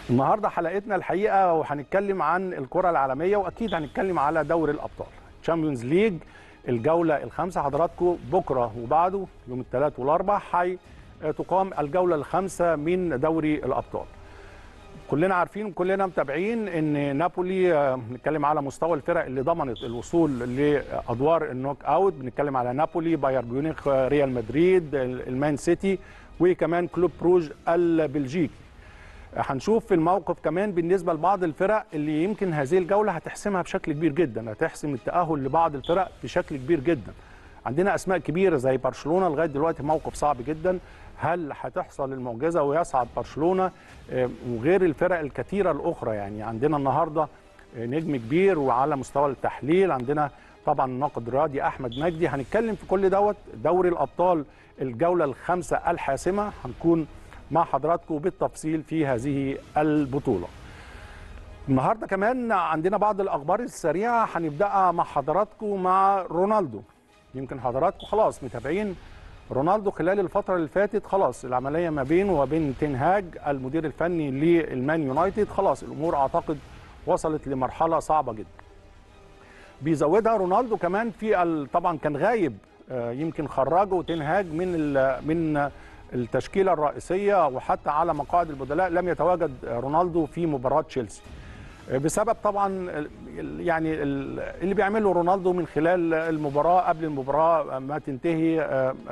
النهارده حلقتنا الحقيقه وهنتكلم عن الكره العالميه واكيد هنتكلم على دوري الابطال تشامبيونز ليج الجوله الخامسه حضراتكم بكره وبعده يوم الثلاث والاربع حي تقام الجوله الخامسه من دوري الابطال كلنا عارفين وكلنا متابعين ان نابولي بنتكلم على مستوى الفرق اللي ضمنت الوصول لادوار النوك اوت بنتكلم على نابولي بايرن ميونخ ريال مدريد المان سيتي وكمان كلوب بروج البلجيكي هنشوف في الموقف كمان بالنسبه لبعض الفرق اللي يمكن هذه الجوله هتحسمها بشكل كبير جدا هتحسم التاهل لبعض الفرق بشكل كبير جدا عندنا اسماء كبيره زي برشلونه لغايه دلوقتي موقف صعب جدا هل هتحصل المعجزه ويصعد برشلونه وغير الفرق الكثيره الاخرى يعني عندنا النهارده نجم كبير وعلى مستوى التحليل عندنا طبعا الناقد الرياضي احمد مجدي هنتكلم في كل دوت دوري الابطال الجوله الخامسه الحاسمه هنكون مع حضراتكم بالتفصيل في هذه البطوله النهارده كمان عندنا بعض الاخبار السريعه هنبداها مع حضراتكم مع رونالدو يمكن حضراتكم خلاص متابعين رونالدو خلال الفترة اللي فاتت خلاص العملية ما بينه وبين تنهاج المدير الفني للمان يونايتد خلاص الأمور أعتقد وصلت لمرحلة صعبة جدا بيزودها رونالدو كمان في طبعا كان غايب يمكن خرجه تنهاج من من التشكيلة الرئيسية وحتى على مقاعد البدلاء لم يتواجد رونالدو في مباراة تشيلسي بسبب طبعا يعني اللي بيعمله رونالدو من خلال المباراه قبل المباراه ما تنتهي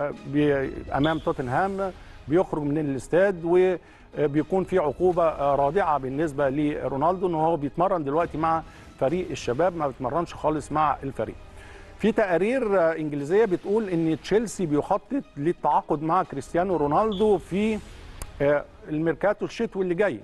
امام توتنهام بيخرج من الاستاد وبيكون في عقوبه رادعه بالنسبه لرونالدو ان هو بيتمرن دلوقتي مع فريق الشباب ما بيتمرنش خالص مع الفريق. في تقارير انجليزيه بتقول ان تشيلسي بيخطط للتعاقد مع كريستيانو رونالدو في الميركاتو الشتوي اللي جاي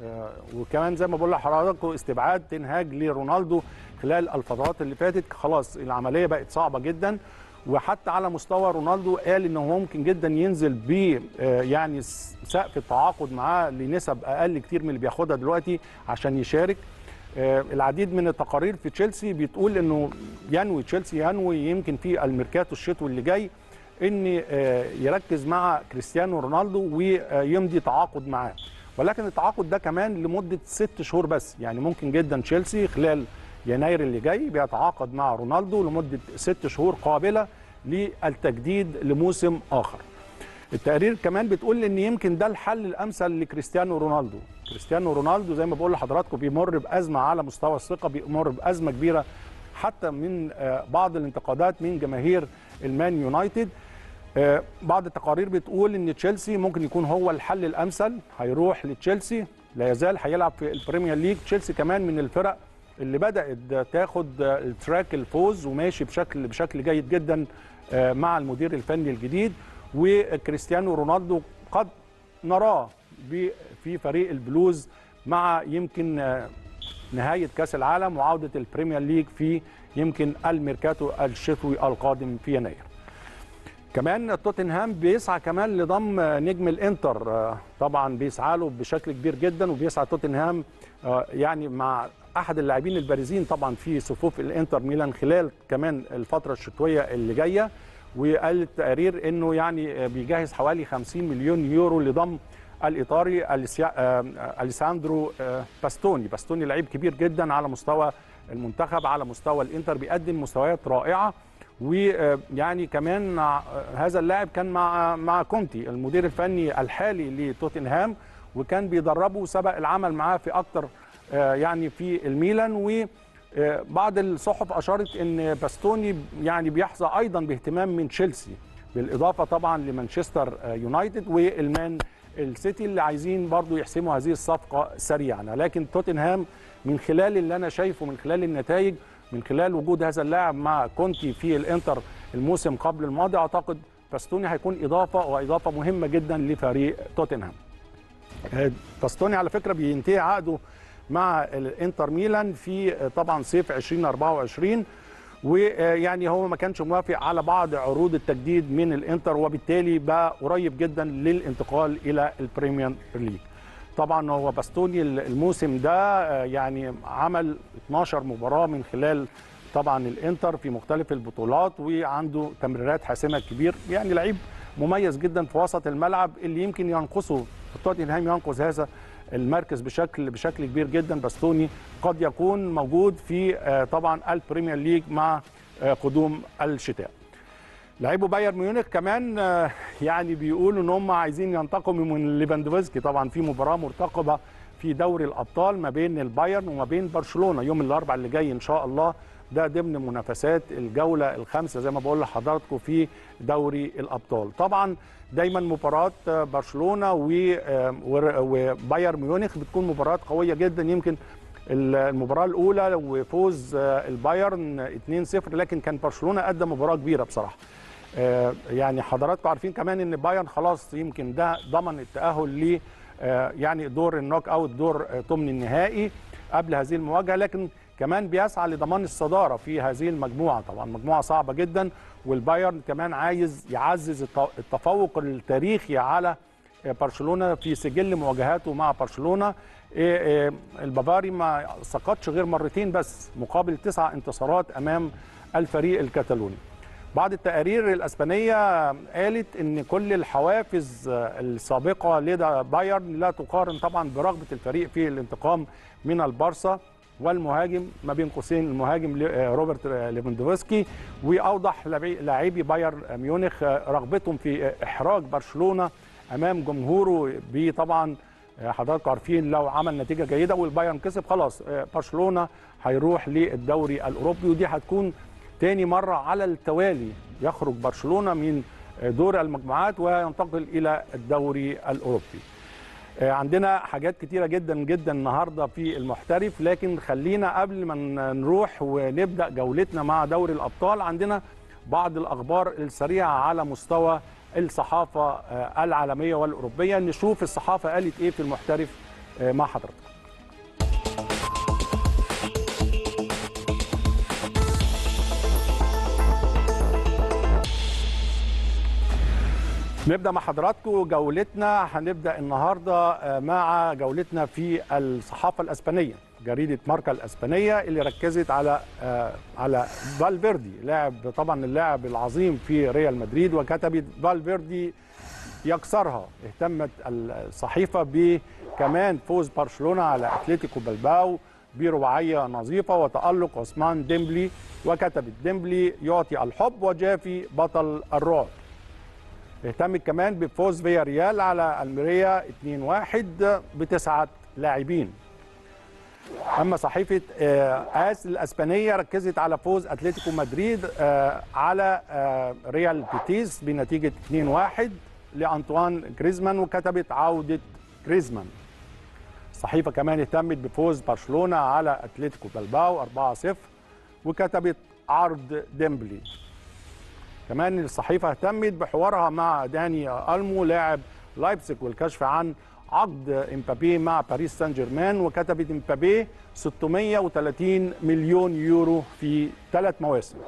وكمان زي ما بقول لحضراتكم استبعاد تنهاج لرونالدو خلال الفترات اللي فاتت خلاص العمليه بقت صعبه جدا وحتى على مستوى رونالدو قال انه ممكن جدا ينزل ب يعني سقف التعاقد معاه لنسب اقل كتير من اللي بياخدها دلوقتي عشان يشارك العديد من التقارير في تشيلسي بتقول انه ينوي تشيلسي ينوي يمكن في الميركاتو الشتوي اللي جاي ان يركز مع كريستيانو رونالدو ويمضي تعاقد معاه ولكن التعاقد ده كمان لمده ست شهور بس يعني ممكن جدا تشيلسي خلال يناير اللي جاي بيتعاقد مع رونالدو لمده ست شهور قابله للتجديد لموسم اخر. التقارير كمان بتقول ان يمكن ده الحل الامثل لكريستيانو رونالدو. كريستيانو رونالدو زي ما بقول لحضراتكم بيمر بازمه على مستوى الثقه بيمر بازمه كبيره حتى من بعض الانتقادات من جماهير المان يونايتد بعض التقارير بتقول ان تشيلسي ممكن يكون هو الحل الامثل هيروح لتشيلسي لا يزال هيلعب في البريمير ليج تشيلسي كمان من الفرق اللي بدات تاخد التراك الفوز وماشي بشكل بشكل جيد جدا مع المدير الفني الجديد وكريستيانو رونالدو قد نراه في فريق البلوز مع يمكن نهايه كاس العالم وعوده البريمير ليج في يمكن الميركاتو الشتوي القادم في يناير كمان توتنهام بيسعى كمان لضم نجم الانتر طبعا بيسعى له بشكل كبير جدا وبيسعى توتنهام يعني مع احد اللاعبين البارزين طبعا في صفوف الانتر ميلان خلال كمان الفتره الشتويه اللي جايه وقال التقارير انه يعني بيجهز حوالي 50 مليون يورو لضم الايطالي اليساندرو باستوني باستوني لعيب كبير جدا على مستوى المنتخب على مستوى الانتر بيقدم مستويات رائعه ويعني كمان هذا اللاعب كان مع مع كونتي المدير الفني الحالي لتوتنهام وكان بيدربه سبق العمل معاه في اكتر يعني في الميلان وبعض الصحف اشارت ان باستوني يعني بيحظى ايضا باهتمام من تشيلسي بالاضافه طبعا لمانشستر يونايتد والمان السيتي اللي عايزين برضو يحسموا هذه الصفقه سريعا لكن توتنهام من خلال اللي انا شايفه من خلال النتائج من خلال وجود هذا اللاعب مع كونتي في الانتر الموسم قبل الماضي اعتقد باستوني هيكون اضافه واضافه مهمه جدا لفريق توتنهام. باستوني على فكره بينتهي عقده مع الانتر ميلان في طبعا صيف 2024 ويعني هو ما كانش موافق على بعض عروض التجديد من الانتر وبالتالي بقى قريب جدا للانتقال الى البريمير ليج. طبعا هو باستوني الموسم ده يعني عمل 12 مباراه من خلال طبعا الانتر في مختلف البطولات وعنده تمريرات حاسمه كبير يعني لعيب مميز جدا في وسط الملعب اللي يمكن ينقصه توتنهام ينقص هذا المركز بشكل بشكل كبير جدا باستوني قد يكون موجود في آه، طبعا البريمير ليج مع آه، قدوم الشتاء لعيبه بايرن ميونخ كمان آه، يعني بيقولوا ان هم عايزين ينتقموا من ليفاندوفسكي طبعا في مباراه مرتقبه في دوري الابطال ما بين البايرن وما بين برشلونه يوم الاربعاء اللي جاي ان شاء الله ده ضمن منافسات الجوله الخامسه زي ما بقول لحضراتكم في دوري الابطال طبعا دايما مباراه آه، برشلونه و- آه، ور- وبايرن ميونخ بتكون مباراه قويه جدا يمكن المباراه الاولى وفوز آه، البايرن 2-0 لكن كان برشلونه قدم مباراه كبيره بصراحه آه، يعني حضراتكم عارفين كمان ان بايرن خلاص يمكن ده ضمن التاهل ل آه، يعني دور النوك اوت دور آه، ثمن النهائي قبل هذه المواجهه لكن كمان بيسعى لضمان الصداره في هذه المجموعه طبعا مجموعه صعبه جدا والبايرن كمان عايز يعزز الت- التفوق التاريخي على آه، برشلونه في سجل مواجهاته مع برشلونه إيه، إيه، البافاري ما سقطش غير مرتين بس مقابل تسع انتصارات امام الفريق الكتالوني بعض التقارير الاسبانيه قالت ان كل الحوافز السابقه لدى بايرن لا تقارن طبعا برغبه الفريق في الانتقام من البارسا والمهاجم ما بين قوسين المهاجم لي- روبرت ليفاندوفسكي واوضح لاعبي- لاعبي بايرن ميونخ رغبتهم في احراج برشلونه امام جمهوره بطبعا حضراتكم عارفين لو عمل نتيجه جيده والبايرن كسب خلاص برشلونه هيروح للدوري الاوروبي ودي هتكون تاني مرة على التوالي يخرج برشلونة من دور المجموعات وينتقل إلى الدوري الأوروبي عندنا حاجات كتيرة جدا جدا النهاردة في المحترف لكن خلينا قبل ما نروح ونبدأ جولتنا مع دوري الأبطال عندنا بعض الأخبار السريعة على مستوى الصحافة العالمية والأوروبية نشوف الصحافة قالت إيه في المحترف مع حضرتك نبدا مع حضراتكم جولتنا هنبدا النهارده مع جولتنا في الصحافه الاسبانيه جريده ماركا الاسبانيه اللي ركزت على على فالفيردي لاعب طبعا اللاعب العظيم في ريال مدريد وكتبت فالفيردي يكسرها اهتمت الصحيفه بكمان فوز برشلونه على اتلتيكو بلباو برباعيه نظيفه وتالق عثمان ديمبلي وكتبت ديمبلي يعطي الحب وجافي بطل الرعب اهتمت كمان بفوز فيا ريال على الميريا 2-1 بتسعه لاعبين اما صحيفه اس الاسبانيه ركزت على فوز اتلتيكو مدريد على ريال بيتيس بنتيجه 2-1 لانطوان جريزمان وكتبت عوده جريزمان الصحيفه كمان اهتمت بفوز برشلونه على اتلتيكو بلباو 4-0 وكتبت عرض ديمبلي كمان الصحيفة اهتمت بحوارها مع داني ألمو لاعب لايبسك والكشف عن عقد امبابي مع باريس سان جيرمان وكتبت امبابي 630 مليون يورو في ثلاث مواسم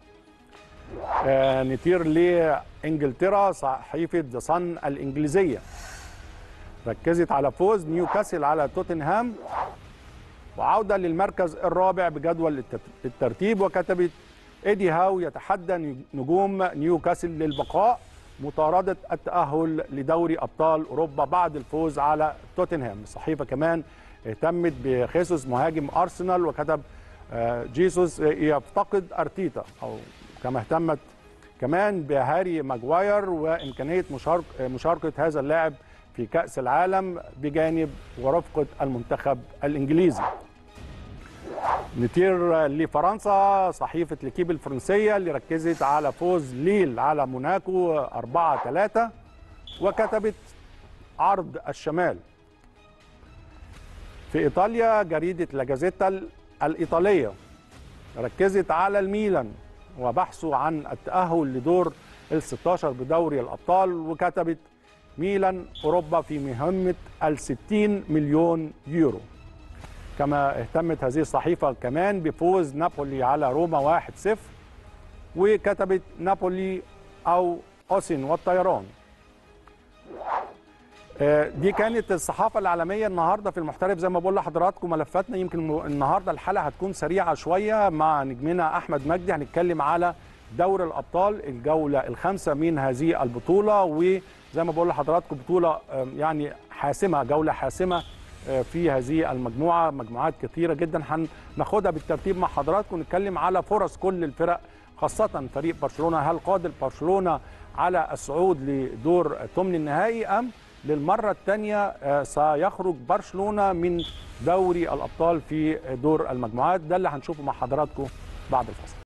آه نطير لانجلترا صحيفة ذا صن الانجليزية ركزت على فوز نيوكاسل على توتنهام وعودة للمركز الرابع بجدول الترتيب وكتبت ايدي هاو يتحدى نجوم نيوكاسل للبقاء مطاردة التأهل لدوري أبطال أوروبا بعد الفوز على توتنهام الصحيفة كمان اهتمت بخيسوس مهاجم أرسنال وكتب جيسوس يفتقد أرتيتا أو كما اهتمت كمان بهاري ماجواير وإمكانية مشارك مشاركة هذا اللاعب في كأس العالم بجانب ورفقة المنتخب الإنجليزي نطير لفرنسا صحيفة ليكيب الفرنسية اللي ركزت على فوز ليل على موناكو 4-3 وكتبت عرض الشمال في إيطاليا جريدة لاجازيتا الإيطالية ركزت على الميلان وبحثوا عن التأهل لدور ال 16 بدوري الأبطال وكتبت ميلان أوروبا في مهمة ال 60 مليون يورو كما اهتمت هذه الصحيفة كمان بفوز نابولي على روما 1-0 وكتبت نابولي أو أوسن والطيران دي كانت الصحافة العالمية النهاردة في المحترف زي ما بقول لحضراتكم ملفاتنا يمكن النهاردة الحلقة هتكون سريعة شوية مع نجمنا أحمد مجدي هنتكلم على دور الأبطال الجولة الخامسة من هذه البطولة وزي ما بقول لحضراتكم بطولة يعني حاسمة جولة حاسمة في هذه المجموعه مجموعات كثيره جدا هناخدها بالترتيب مع حضراتكم نتكلم على فرص كل الفرق خاصه فريق برشلونه هل قادر برشلونه على الصعود لدور ثمن النهائي ام للمره الثانيه سيخرج برشلونه من دوري الابطال في دور المجموعات ده اللي هنشوفه مع حضراتكم بعد الفصل